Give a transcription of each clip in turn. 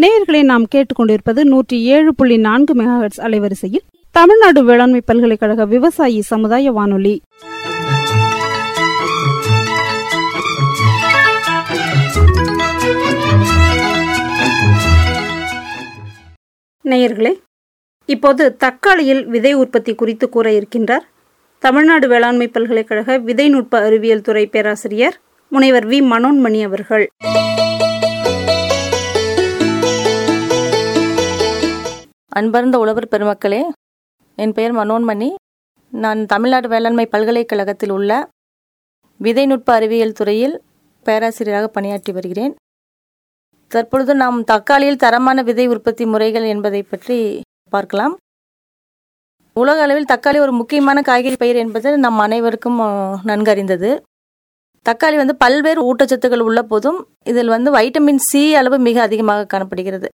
நேயர்களை நாம் கேட்டுக்கொண்டிருப்பது நூற்றி ஏழு புள்ளி நான்கு மெகாஹெட்ஸ் அலைவரிசையில் தமிழ்நாடு வேளாண்மை பல்கலைக்கழக விவசாயி சமுதாய வானொலி நேயர்களே இப்போது தக்காளியில் விதை உற்பத்தி குறித்து கூற இருக்கின்றார் தமிழ்நாடு வேளாண்மை பல்கலைக்கழக விதைநுட்ப அறிவியல் துறை பேராசிரியர் முனைவர் வி மனோன்மணி அவர்கள் அன்பார்ந்த உழவர் பெருமக்களே என் பெயர் மனோன்மணி நான் தமிழ்நாடு வேளாண்மை பல்கலைக்கழகத்தில் உள்ள விதைநுட்ப அறிவியல் துறையில் பேராசிரியராக பணியாற்றி வருகிறேன் தற்பொழுது நாம் தக்காளியில் தரமான விதை உற்பத்தி முறைகள் என்பதை பற்றி பார்க்கலாம் உலக அளவில் தக்காளி ஒரு முக்கியமான காய்கறி பயிர் என்பது நம் அனைவருக்கும் அஹ், நன்கு அறிந்தது தக்காளி வந்து பல்வேறு ஊட்டச்சத்துக்கள் உள்ள போதும் இதில் வந்து வைட்டமின் சி அளவு மிக அதிகமாக காணப்படுகிறது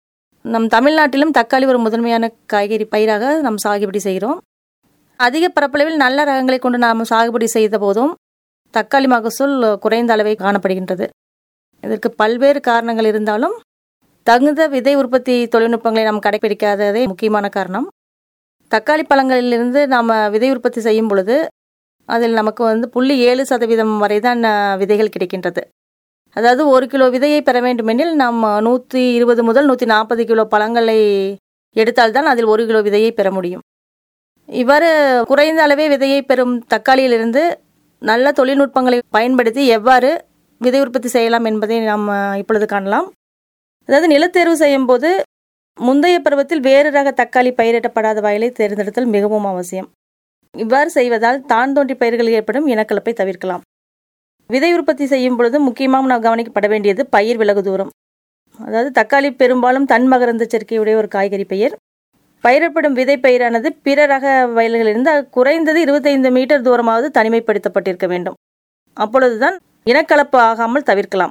நம் தமிழ்நாட்டிலும் தக்காளி ஒரு முதன்மையான காய்கறி பயிராக நாம் சாகுபடி செய்கிறோம் அதிக பரப்பளவில் நல்ல ரகங்களை கொண்டு நாம் சாகுபடி செய்த போதும் தக்காளி மகசூல் குறைந்த அளவே காணப்படுகின்றது இதற்கு பல்வேறு காரணங்கள் இருந்தாலும் தகுந்த விதை உற்பத்தி தொழில்நுட்பங்களை நாம் கடைபிடிக்காததே முக்கியமான காரணம் தக்காளி பழங்களிலிருந்து நாம் விதை உற்பத்தி செய்யும் பொழுது அதில் நமக்கு வந்து புள்ளி ஏழு சதவீதம் வரை தான் அஹ், விதைகள் கிடைக்கின்றது அதாவது ஒரு கிலோ விதையை பெற வேண்டுமெனில் நாம் நூற்றி இருபது முதல் நூற்றி நாற்பது கிலோ பழங்களை எடுத்தால்தான் அதில் ஒரு கிலோ விதையை பெற முடியும் இவ்வாறு குறைந்த அளவே விதையை பெறும் தக்காளியிலிருந்து நல்ல தொழில்நுட்பங்களை பயன்படுத்தி எவ்வாறு விதை உற்பத்தி செய்யலாம் என்பதை நாம் இப்பொழுது காணலாம் அதாவது நிலத்தேர்வு செய்யும் போது முந்தைய பருவத்தில் வேறு ரக தக்காளி பயிரிடப்படாத வயலை தேர்ந்தெடுத்தல் மிகவும் அவசியம் இவ்வாறு செய்வதால் தான் தோன்றி பயிர்களில் ஏற்படும் இனக்கலப்பை தவிர்க்கலாம் விதை உற்பத்தி செய்யும் பொழுது முக்கியமாக நாம் கவனிக்கப்பட வேண்டியது பயிர் விலகு தூரம் அதாவது தக்காளி பெரும்பாலும் தன் மகரந்த சேர்க்கையுடைய ஒரு காய்கறி பயிர் பயிரிடப்படும் விதை பயிரானது பிற ரக வயல்களிலிருந்து குறைந்தது இருபத்தைந்து மீட்டர் தூரமாவது தனிமைப்படுத்தப்பட்டிருக்க வேண்டும் அப்பொழுதுதான் இனக்கலப்பு ஆகாமல் தவிர்க்கலாம்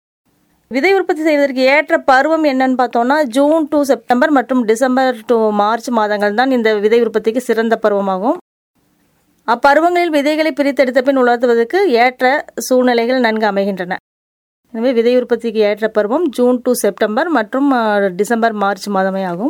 விதை உற்பத்தி செய்வதற்கு ஏற்ற பருவம் என்னன்னு பார்த்தோம்னா ஜூன் டு செப்டம்பர் மற்றும் டிசம்பர் டு மார்ச் மாதங்கள் தான் இந்த விதை உற்பத்திக்கு சிறந்த பருவமாகும் அப்பருவங்களில் விதைகளை பிரித்தெடுத்த பின் உலர்த்துவதற்கு ஏற்ற சூழ்நிலைகள் நன்கு அமைகின்றன எனவே விதை உற்பத்திக்கு ஏற்ற பருவம் ஜூன் டு செப்டம்பர் மற்றும் அஹ், டிசம்பர் மார்ச் மாதமே ஆகும்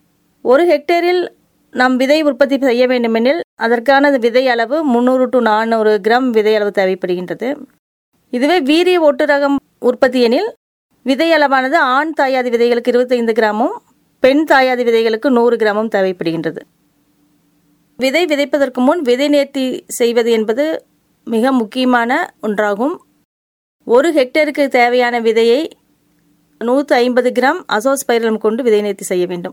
ஒரு ஹெக்டேரில் நாம் விதை உற்பத்தி செய்ய வேண்டுமெனில் அதற்கான விதை அளவு முந்நூறு டு நானூறு கிராம் விதை அளவு தேவைப்படுகின்றது இதுவே வீரிய ஒட்டு ரகம் உற்பத்தி எனில் விதை அளவானது ஆண் தாயாதி விதைகளுக்கு இருபத்தைந்து கிராமும் பெண் தாயாதி விதைகளுக்கு நூறு கிராமும் தேவைப்படுகின்றது விதை விதைப்பதற்கு முன் விதை நேர்த்தி செய்வது என்பது மிக முக்கியமான ஒன்றாகும் ஒரு ஹெக்டேருக்கு தேவையான விதையை நூற்றி ஐம்பது கிராம் அசோஸ்பைரலம் கொண்டு விதை நேர்த்தி செய்ய வேண்டும்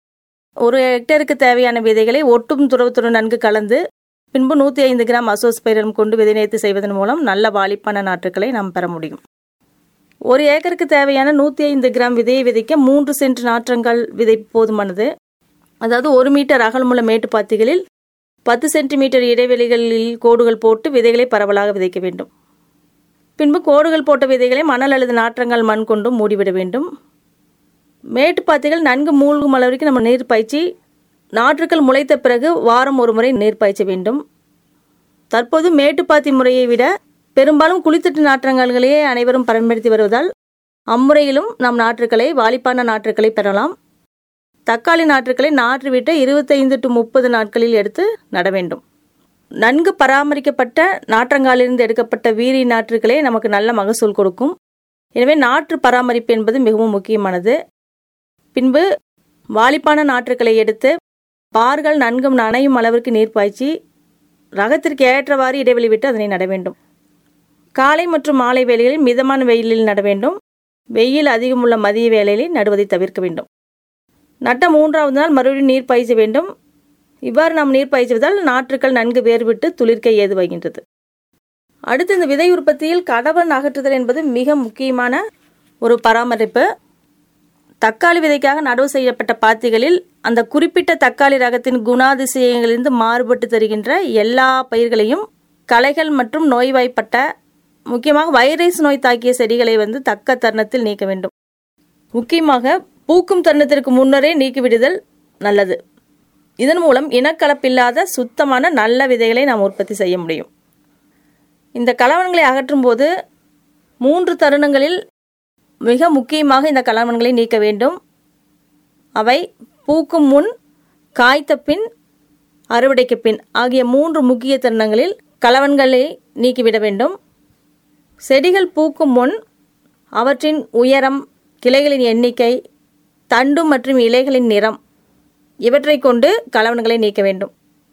ஒரு ஹெக்டேருக்கு தேவையான விதைகளை ஒட்டும் துறவத்துடன் நன்கு கலந்து பின்பு நூற்றி ஐந்து கிராம் அசோஸ்பைரலம் கொண்டு விதை நேர்த்தி செய்வதன் மூலம் நல்ல வாலிப்பான நாற்றுக்களை நாம் பெற முடியும் ஒரு ஏக்கருக்கு தேவையான நூற்றி ஐந்து கிராம் விதையை விதைக்க மூன்று சென்ட் நாற்றங்கால் விதை போதுமானது அதாவது ஒரு மீட்டர் அகலமுள்ள மேட்டுப்பாத்திகளில் பத்து சென்டிமீட்டர் இடைவெளிகளில் கோடுகள் போட்டு விதைகளை பரவலாக விதைக்க வேண்டும் பின்பு கோடுகள் போட்ட விதைகளை மணல் அல்லது நாற்றங்கால் மண் கொண்டும் மூடிவிட வேண்டும் மேட்டுப்பாத்திகள் நன்கு மூழ்கும் அளவிற்கு நம்ம நீர் பாய்ச்சி நாற்றுக்கள் முளைத்த பிறகு வாரம் ஒரு முறை நீர் பாய்ச்ச வேண்டும் தற்போது மேட்டுப்பாத்தி முறையை விட பெரும்பாலும் குளித்தட்டு நாற்றங்கால்களையே அனைவரும் பயன்படுத்தி வருவதால் அம்முறையிலும் நாம் நாற்றுக்களை வாலிப்பான நாற்றுக்களை பெறலாம் தக்காளி நாற்றுக்களை நாற்று விட்டு இருபத்தைந்து டு முப்பது நாட்களில் எடுத்து நட வேண்டும் நன்கு பராமரிக்கப்பட்ட நாற்றங்காலிலிருந்து எடுக்கப்பட்ட வீரி நாற்றுகளே நமக்கு நல்ல மகசூல் கொடுக்கும் எனவே நாற்று பராமரிப்பு என்பது மிகவும் முக்கியமானது பின்பு வாலிப்பான நாற்றுக்களை எடுத்து பார்கள் நன்கு நனையும் அளவிற்கு நீர் பாய்ச்சி ரகத்திற்கு ஏற்றவாறு இடைவெளி விட்டு அதனை நட வேண்டும் காலை மற்றும் மாலை வேளைகளில் மிதமான வெயிலில் நட வேண்டும் வெயில் அதிகமுள்ள மதிய வேளையில் நடுவதை தவிர்க்க வேண்டும் நட்ட மூன்றாவது நாள் மறுபடியும் நீர் பாய்ச்ச வேண்டும் இவ்வாறு நாம் நீர் பாய்ச்சுவதால் நாற்றுக்கள் நன்கு வேர்விட்டு துளிர்க்க ஏதுவாகின்றது அடுத்து இந்த விதை உற்பத்தியில் கடவன் அகற்றுதல் என்பது மிக முக்கியமான ஒரு பராமரிப்பு தக்காளி விதைக்காக நடவு செய்யப்பட்ட பாத்திகளில் அந்த குறிப்பிட்ட தக்காளி ரகத்தின் குணாதிசயங்களிலிருந்து மாறுபட்டு தருகின்ற எல்லா பயிர்களையும் களைகள் மற்றும் நோய்வாய்ப்பட்ட முக்கியமாக வைரஸ் நோய் தாக்கிய செடிகளை வந்து தக்க தருணத்தில் நீக்க வேண்டும் முக்கியமாக பூக்கும் தருணத்திற்கு முன்னரே நீக்கிவிடுதல் நல்லது இதன் மூலம் இனக்கலப்பில்லாத சுத்தமான நல்ல விதைகளை நாம் உற்பத்தி செய்ய முடியும் இந்த கலவன்களை அகற்றும் போது மூன்று தருணங்களில் மிக முக்கியமாக இந்த கலவன்களை நீக்க வேண்டும் அவை பூக்கும் முன் காய்த்த பின் அறுவடைக்கு பின் ஆகிய மூன்று முக்கிய தருணங்களில் கலவன்களை நீக்கிவிட வேண்டும் செடிகள் பூக்கும் முன் அவற்றின் உயரம் கிளைகளின் எண்ணிக்கை தண்டு மற்றும் இலைகளின் நிறம் இவற்றை கொண்டு கலவன்களை நீக்க வேண்டும்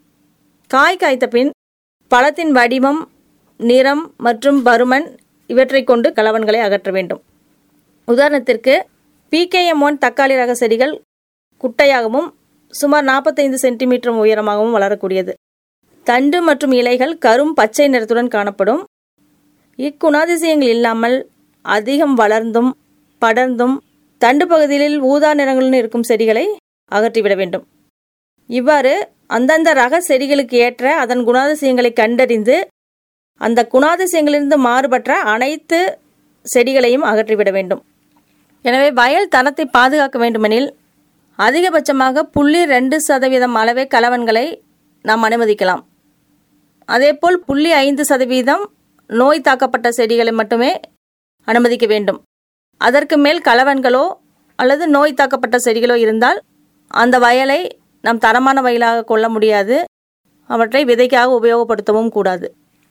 காய் காய்த்த பின் பழத்தின் வடிவம் நிறம் மற்றும் பருமன் இவற்றை கொண்டு கலவன்களை அகற்ற வேண்டும் உதாரணத்திற்கு பிகேஎம் ஒன் தக்காளி ரக செடிகள் குட்டையாகவும் சுமார் நாற்பத்தைந்து சென்டிமீட்டர் உயரமாகவும் வளரக்கூடியது தண்டு மற்றும் இலைகள் கரும் பச்சை நிறத்துடன் காணப்படும் இக்குணாதிசயங்கள் இல்லாமல் அதிகம் வளர்ந்தும் படர்ந்தும் தண்டு பகுதியில் ஊதா நிறங்களுடன் இருக்கும் செடிகளை அகற்றிவிட வேண்டும் இவ்வாறு அந்தந்த ரக செடிகளுக்கு ஏற்ற அதன் குணாதிசயங்களை கண்டறிந்து அந்த குணாதிசயங்களிலிருந்து மாறுபட்ட அனைத்து செடிகளையும் அகற்றிவிட வேண்டும் எனவே வயல் தரத்தை பாதுகாக்க வேண்டுமெனில் அதிகபட்சமாக புள்ளி ரெண்டு சதவீதம் அளவே கலவன்களை நாம் அனுமதிக்கலாம் அதேபோல் புள்ளி ஐந்து சதவீதம் நோய் தாக்கப்பட்ட செடிகளை மட்டுமே அனுமதிக்க வேண்டும் அதற்கு மேல் கலவன்களோ அல்லது நோய் தாக்கப்பட்ட செடிகளோ இருந்தால் அந்த வயலை நாம் தரமான வயலாக கொள்ள முடியாது அவற்றை விதைக்காக உபயோகப்படுத்தவும் கூடாது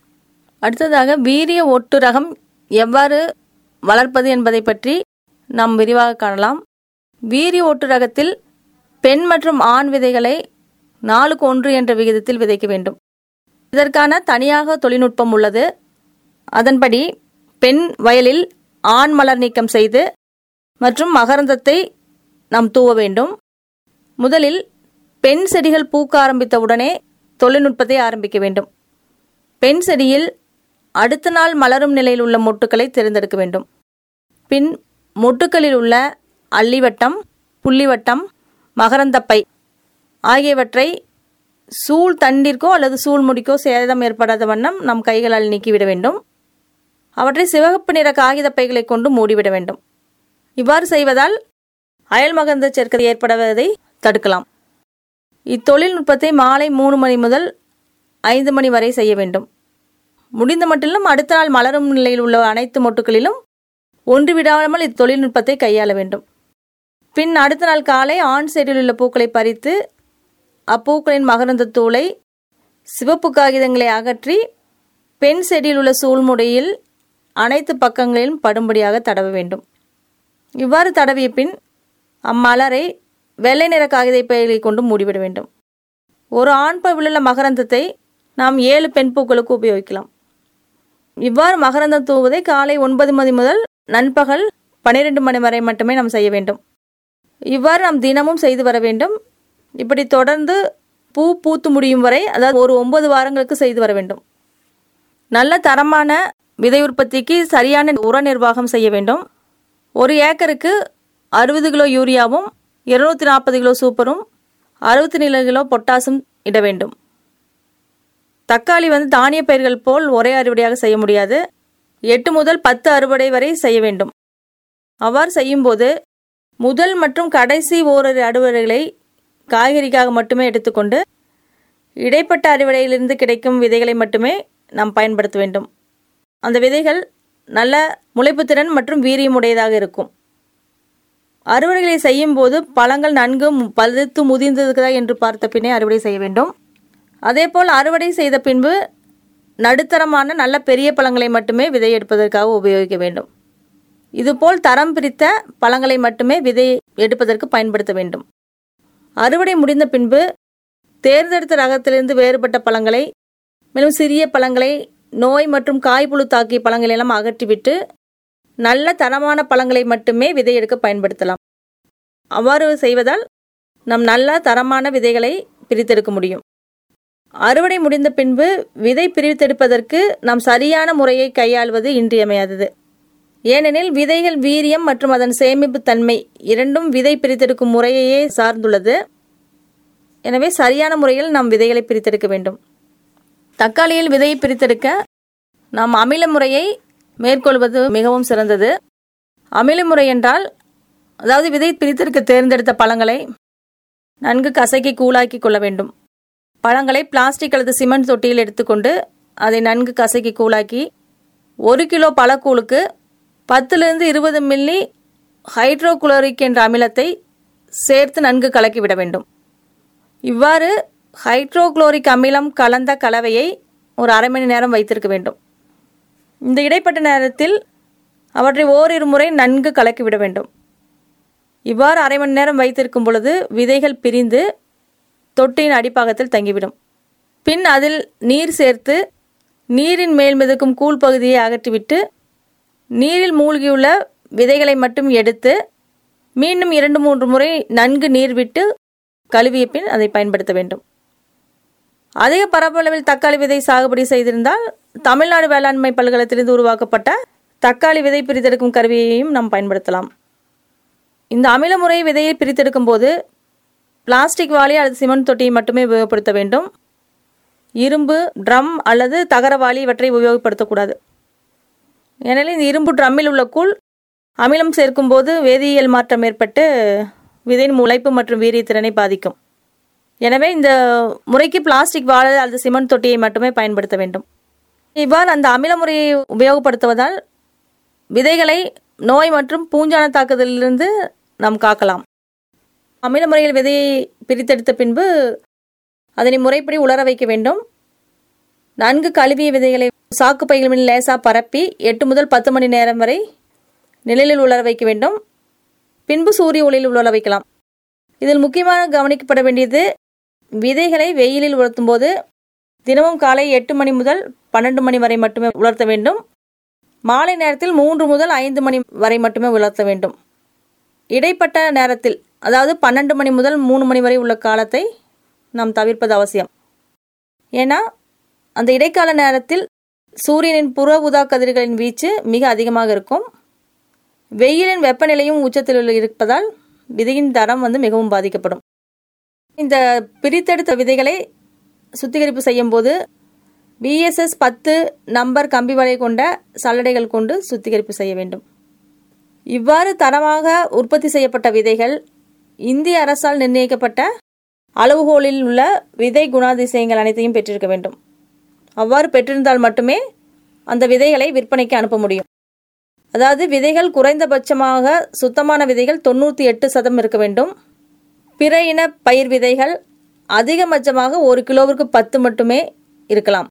அடுத்ததாக வீரிய ஒட்டு ரகம் எவ்வாறு வளர்ப்பது என்பதை பற்றி நாம் விரிவாக காணலாம் வீரிய ஒட்டு ரகத்தில் பெண் மற்றும் ஆண் விதைகளை நாலுக்கு ஒன்று என்ற விகிதத்தில் விதைக்க வேண்டும் இதற்கான தனியாக தொழில்நுட்பம் உள்ளது அதன்படி பெண் வயலில் ஆண் மலர் நீக்கம் செய்து மற்றும் மகரந்தத்தை நாம் தூவ வேண்டும் முதலில் பெண் செடிகள் பூக்க ஆரம்பித்தவுடனே தொழில்நுட்பத்தை ஆரம்பிக்க வேண்டும் பெண் செடியில் அடுத்த நாள் மலரும் நிலையில் உள்ள மொட்டுக்களை தேர்ந்தெடுக்க வேண்டும் பின் மொட்டுக்களில் உள்ள அள்ளிவட்டம் புள்ளிவட்டம் மகரந்தப்பை ஆகியவற்றை சூழ் தண்டிற்கோ அல்லது சூழ் முடிக்கோ சேதம் ஏற்படாத வண்ணம் நம் கைகளால் நீக்கிவிட வேண்டும் அவற்றை சிவப்பு நிற காகித பைகளை கொண்டு மூடிவிட வேண்டும் இவ்வாறு செய்வதால் அயல் மகந்த சேர்க்கை ஏற்படுவதை தடுக்கலாம் இத்தொழில்நுட்பத்தை மாலை மூணு மணி முதல் ஐந்து மணி வரை செய்ய வேண்டும் முடிந்த மட்டிலும் அடுத்த நாள் மலரும் நிலையில் உள்ள அனைத்து மொட்டுகளிலும் ஒன்று விடாமல் இத்தொழில்நுட்பத்தை கையாள வேண்டும் பின் அடுத்த நாள் காலை ஆண் செடியில் உள்ள பூக்களை பறித்து அப்பூக்களின் மகரந்த தூளை சிவப்பு காகிதங்களை அகற்றி பெண் செடியில் உள்ள சூழ்முடையில் அனைத்து பக்கங்களிலும் படும்படியாக தடவ வேண்டும் இவ்வாறு தடவிய பின் அம்மலரை வெள்ளை நிற காகித பைகளை கொண்டு மூடிவிட வேண்டும் ஒரு ஆண் பையில் உள்ள மகரந்தத்தை நாம் ஏழு பெண் பூக்களுக்கு உபயோகிக்கலாம் இவ்வாறு மகரந்தம் தூவுவதை காலை ஒன்பது மணி முதல் நண்பகல் பன்னிரெண்டு மணி வரை மட்டுமே நாம் செய்ய வேண்டும் இவ்வாறு நாம் தினமும் செய்து வர வேண்டும் இப்படி தொடர்ந்து பூ பூத்து முடியும் வரை அதாவது ஒரு ஒன்பது வாரங்களுக்கு செய்து வர வேண்டும் நல்ல தரமான விதை உற்பத்திக்கு சரியான உர நிர்வாகம் செய்ய வேண்டும் ஒரு ஏக்கருக்கு அறுபது கிலோ யூரியாவும் இருநூத்தி நாற்பது கிலோ சூப்பரும் அறுபத்தி ஏழு கிலோ பொட்டாசும் இட வேண்டும் தக்காளி வந்து தானிய பயிர்கள் போல் ஒரே அறுவடையாக செய்ய முடியாது எட்டு முதல் பத்து அறுவடை வரை செய்ய வேண்டும் அவ்வாறு செய்யும்போது முதல் மற்றும் கடைசி ஓரிரு அறுவடைகளை காய்கறிக்காக மட்டுமே எடுத்துக்கொண்டு இடைப்பட்ட அறுவடையிலிருந்து கிடைக்கும் விதைகளை மட்டுமே நாம் பயன்படுத்த வேண்டும் அந்த விதைகள் நல்ல முளைப்புத்திறன் மற்றும் வீரியமுடையதாக இருக்கும் அறுவடைகளை செய்யும் போது பழங்கள் நன்கு பழுத்து முதிர்ந்ததுதா என்று பார்த்த பின்னே அறுவடை செய்ய வேண்டும் அதேபோல் அறுவடை செய்த பின்பு நடுத்தரமான நல்ல பெரிய பழங்களை மட்டுமே விதை எடுப்பதற்காக உபயோகிக்க வேண்டும் இதுபோல் தரம் பிரித்த பழங்களை மட்டுமே விதை எடுப்பதற்கு பயன்படுத்த வேண்டும் அறுவடை முடிந்த பின்பு தேர்ந்தெடுத்த ரகத்திலிருந்து வேறுபட்ட பழங்களை மேலும் சிறிய பழங்களை நோய் மற்றும் காய்ப்புழு தாக்கிய பழங்களை எல்லாம் அகற்றிவிட்டு நல்ல தரமான பழங்களை மட்டுமே விதை எடுக்க பயன்படுத்தலாம் அவ்வாறு செய்வதால் நம் நல்ல தரமான விதைகளை பிரித்தெடுக்க முடியும் அறுவடை முடிந்த பின்பு விதை பிரித்தெடுப்பதற்கு நாம் சரியான முறையை கையாள்வது இன்றியமையாதது ஏனெனில் விதைகள் வீரியம் மற்றும் அதன் சேமிப்பு தன்மை இரண்டும் விதை பிரித்தெடுக்கும் முறையையே சார்ந்துள்ளது எனவே சரியான முறையில் நாம் விதைகளை பிரித்தெடுக்க வேண்டும் தக்காளியில் விதையை பிரித்தெடுக்க நாம் அமில முறையை மேற்கொள்வது மிகவும் சிறந்தது அமில முறை என்றால் அதாவது விதை பிரித்தெடுக்க தேர்ந்தெடுத்த பழங்களை நன்கு கசக்கி கூழாக்கி கொள்ள வேண்டும் பழங்களை பிளாஸ்டிக் அல்லது சிமெண்ட் தொட்டியில் எடுத்துக்கொண்டு அதை நன்கு கசக்கி கூழாக்கி ஒரு கிலோ பழக்கூழுக்கு பத்துலேருந்து இருபது மில்லி ஹைட்ரோகுளோரிக் என்ற அமிலத்தை சேர்த்து நன்கு கலக்கிவிட வேண்டும் இவ்வாறு ஹைட்ரோகுளோரிக் அமிலம் கலந்த கலவையை ஒரு அரை மணி நேரம் வைத்திருக்க வேண்டும் இந்த இடைப்பட்ட நேரத்தில் அவற்றை ஓரிரு முறை நன்கு கலக்கிவிட வேண்டும் இவ்வாறு அரை மணி நேரம் வைத்திருக்கும் பொழுது விதைகள் பிரிந்து தொட்டியின் அடிப்பாகத்தில் தங்கிவிடும் பின் அதில் நீர் சேர்த்து நீரின் மேல் மிதக்கும் கூழ் பகுதியை அகற்றிவிட்டு நீரில் மூழ்கியுள்ள விதைகளை மட்டும் எடுத்து மீண்டும் இரண்டு மூன்று முறை நன்கு நீர் விட்டு கழுவிய பின் அதை பயன்படுத்த வேண்டும் அதிக பரப்பளவில் தக்காளி விதை சாகுபடி செய்திருந்தால் தமிழ்நாடு வேளாண்மை பல்கலைத்திலிருந்து உருவாக்கப்பட்ட தக்காளி விதை பிரித்தெடுக்கும் கருவியையும் நாம் பயன்படுத்தலாம் இந்த அமில முறை விதையை பிரித்தெடுக்கும் போது பிளாஸ்டிக் வாளி அல்லது சிமெண்ட் தொட்டியை மட்டுமே உபயோகப்படுத்த வேண்டும் இரும்பு ட்ரம் அல்லது தகரவாளி இவற்றை உபயோகப்படுத்தக்கூடாது ஏனெனில் இந்த இரும்பு ட்ரம்மில் உள்ள கூழ் அமிலம் சேர்க்கும்போது வேதியியல் மாற்றம் ஏற்பட்டு விதையின் முளைப்பு மற்றும் வீரியத்திறனை பாதிக்கும் எனவே இந்த முறைக்கு பிளாஸ்டிக் வாழை அல்லது சிமெண்ட் தொட்டியை மட்டுமே பயன்படுத்த வேண்டும் இவ்வாறு அந்த அமில முறையை உபயோகப்படுத்துவதால் விதைகளை நோய் மற்றும் பூஞ்சான தாக்குதலிலிருந்து நாம் காக்கலாம் அமில முறையில் விதையை பிரித்தெடுத்த பின்பு அதனை முறைப்படி உலர வைக்க வேண்டும் நன்கு கழுவிய விதைகளை சாக்கு பைகள் மேல் லேசாக பரப்பி எட்டு முதல் பத்து மணி நேரம் வரை நிழலில் உலர வைக்க வேண்டும் பின்பு சூரிய ஒளியில் உலர வைக்கலாம் இதில் முக்கியமாக கவனிக்கப்பட வேண்டியது விதைகளை வெயிலில் உலர்த்தும் போது தினமும் காலை எட்டு மணி முதல் பன்னெண்டு மணி வரை மட்டுமே உலர்த்த வேண்டும் மாலை நேரத்தில் மூன்று முதல் ஐந்து மணி வரை மட்டுமே உலர்த்த வேண்டும் இடைப்பட்ட நேரத்தில் அதாவது பன்னெண்டு மணி முதல் மூணு மணி வரை உள்ள காலத்தை நாம் தவிர்ப்பது அவசியம் ஏன்னா அந்த இடைக்கால நேரத்தில் சூரியனின் புற ஊதா கதிர்களின் வீச்சு மிக அதிகமாக இருக்கும் வெயிலின் வெப்பநிலையும் உச்சத்தில் இருப்பதால் விதையின் தரம் வந்து மிகவும் பாதிக்கப்படும் இந்த பிரித்தெடுத்த விதைகளை சுத்திகரிப்பு செய்யும் போது பிஎஸ்எஸ் பத்து நம்பர் கம்பி வலை கொண்ட சல்லடைகள் கொண்டு சுத்திகரிப்பு செய்ய வேண்டும் இவ்வாறு தரமாக உற்பத்தி செய்யப்பட்ட விதைகள் இந்திய அரசால் நிர்ணயிக்கப்பட்ட அளவுகோலில் உள்ள விதை குணாதிசயங்கள் அனைத்தையும் பெற்றிருக்க வேண்டும் அவ்வாறு பெற்றிருந்தால் மட்டுமே அந்த விதைகளை விற்பனைக்கு அனுப்ப முடியும் அதாவது விதைகள் குறைந்தபட்சமாக சுத்தமான விதைகள் தொண்ணூற்றி எட்டு சதம் இருக்க வேண்டும் பிற இன பயிர் விதைகள் அதிகபட்சமாக ஒரு கிலோவிற்கு பத்து மட்டுமே இருக்கலாம்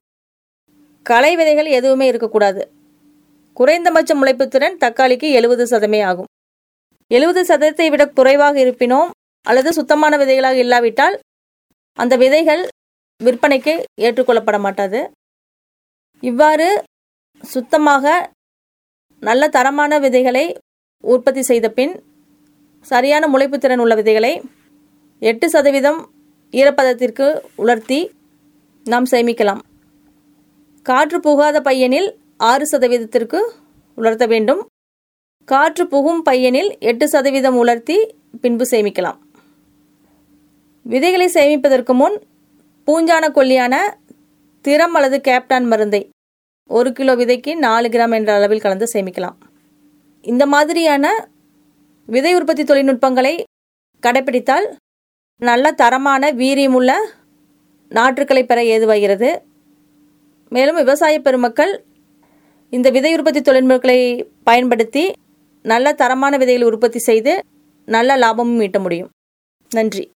களை விதைகள் எதுவுமே இருக்கக்கூடாது குறைந்தபட்ச முளைப்புத்திறன் தக்காளிக்கு எழுபது சதமே ஆகும் எழுபது சதத்தை விட குறைவாக இருப்பினோ அல்லது சுத்தமான விதைகளாக இல்லாவிட்டால் அந்த விதைகள் விற்பனைக்கு ஏற்றுக்கொள்ளப்பட மாட்டாது இவ்வாறு சுத்தமாக நல்ல தரமான விதைகளை உற்பத்தி செய்த பின் சரியான முளைப்புத்திறன் உள்ள விதைகளை எட்டு சதவீதம் ஈரப்பதத்திற்கு உலர்த்தி நாம் சேமிக்கலாம் காற்று புகாத பையனில் ஆறு சதவீதத்திற்கு உலர்த்த வேண்டும் காற்று புகும் பையனில் எட்டு சதவீதம் உலர்த்தி பின்பு சேமிக்கலாம் விதைகளை சேமிப்பதற்கு முன் பூஞ்சான கொல்லியான திறம் அல்லது கேப்டான் மருந்தை ஒரு கிலோ விதைக்கு நாலு கிராம் என்ற அளவில் கலந்து சேமிக்கலாம் இந்த மாதிரியான விதை உற்பத்தி தொழில்நுட்பங்களை கடைபிடித்தால் நல்ல தரமான வீரியமுள்ள நாற்றுக்களை பெற ஏதுவாகிறது மேலும் விவசாய பெருமக்கள் இந்த விதை உற்பத்தி தொழில்நுட்பங்களை பயன்படுத்தி நல்ல தரமான விதைகளை உற்பத்தி செய்து நல்ல லாபமும் ஈட்ட முடியும் நன்றி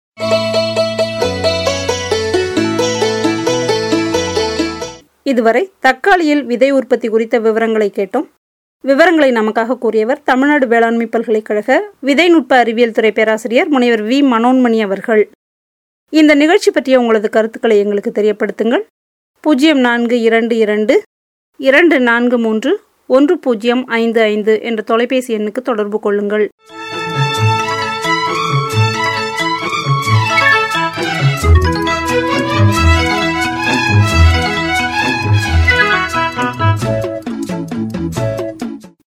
இதுவரை தக்காளியில் விதை உற்பத்தி குறித்த விவரங்களை கேட்டோம் விவரங்களை நமக்காக கூறியவர் தமிழ்நாடு வேளாண்மை பல்கலைக்கழக விதைநுட்ப அறிவியல் துறை பேராசிரியர் முனைவர் வி மனோன்மணி அவர்கள் இந்த நிகழ்ச்சி பற்றிய உங்களது கருத்துக்களை எங்களுக்கு தெரியப்படுத்துங்கள் பூஜ்ஜியம் நான்கு இரண்டு இரண்டு இரண்டு நான்கு மூன்று ஒன்று பூஜ்ஜியம் ஐந்து ஐந்து என்ற தொலைபேசி எண்ணுக்கு தொடர்பு கொள்ளுங்கள்